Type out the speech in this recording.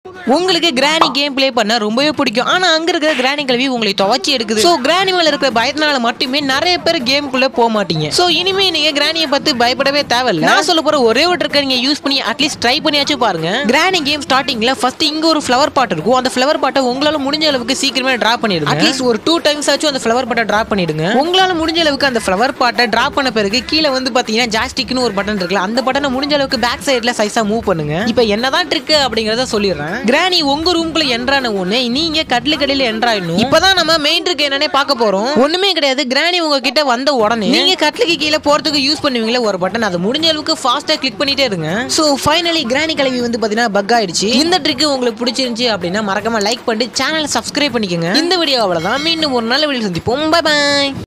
உங்களுக்கு கிராணி game play பண்ண ரொம்பவே பிடிக்கும் ஆனா அங்க இருக்கிற கிராணி கல்வி உங்களை துவச்சி எடுக்குது ஸோ கிராணி மேல இருக்கிற பயத்தினால மட்டுமே நிறைய பேர் கேமுக்குள்ள போக மாட்டீங்க ஸோ இனிமே நீங்க கிராணியை பார்த்து பயப்படவே தேவையில்ல நான் சொல்ல போற ஒரே ஒரு ட்ரிக்கை நீங்க யூஸ் பண்ணி அட்லீஸ்ட் ட்ரை பண்ணியாச்சும் பாருங்க கிராணி கேம் ஸ்டார்டிங்ல ஃபர்ஸ்ட் இங்க ஒரு ஃப்ளவர் பாட் இருக்கும் அந்த ஃப்ளவர் பாட்டை உங்களால முடிஞ்ச அளவுக்கு சீக்கிரமே டிரா பண்ணிடுங்க அட்லீஸ்ட் ஒரு டூ டைம்ஸ் ஆச்சும் அந்த ஃப்ளவர் பாட்டை டிரா பண்ணிடுங்க உங்களால முடிஞ்ச அளவுக்கு அந்த ஃப்ளவர் பாட்டை டிரா பண்ண பிறகு கீழே வந்து பாத்தீங்கன்னா ஜாஸ்டிக்னு ஒரு பட்டன் இருக்குல்ல அந்த பட்டனை முடிஞ்ச அளவுக்கு பேக் சைடுல சைஸா மூவ் பண்ணுங்க இப்போ என்னதான் ட்ரிக் அப்படிங்கறத சொல்லிடுறேன் கிராணி உங்க ரூம்குள்ள என்ட்ரான உடனே நீங்க கட்லு கடையில என்ட்ராயிடணும் இப்பதான் நம்ம மெயின் ட்ரிக் என்னன்னே பார்க்க போறோம் ஒண்ணுமே கிடையாது கிராணி உங்ககிட்ட வந்த உடனே நீங்க கட்லுக்கு கீழே போறதுக்கு யூஸ் பண்ணுவீங்களே ஒரு பட்டன் அதை முடிஞ்ச அளவுக்கு ஃபாஸ்டா கிளிக் பண்ணிட்டே இருங்க சோ ஃபைனலி கிராணி கிளவி வந்து பாத்தீங்கன்னா பக் ஆயிடுச்சு இந்த ட்ரிக் உங்களுக்கு பிடிச்சிருந்துச்சு அப்படின்னா மறக்காம லைக் பண்ணிட்டு சேனல் சப்ஸ்கிரைப் பண்ணிக்கோங்க இந்த வீடியோ அவ்வளவுதான் மீண்டும் ஒரு நல்ல வீடியோ சந்திப்போம் பை பாய்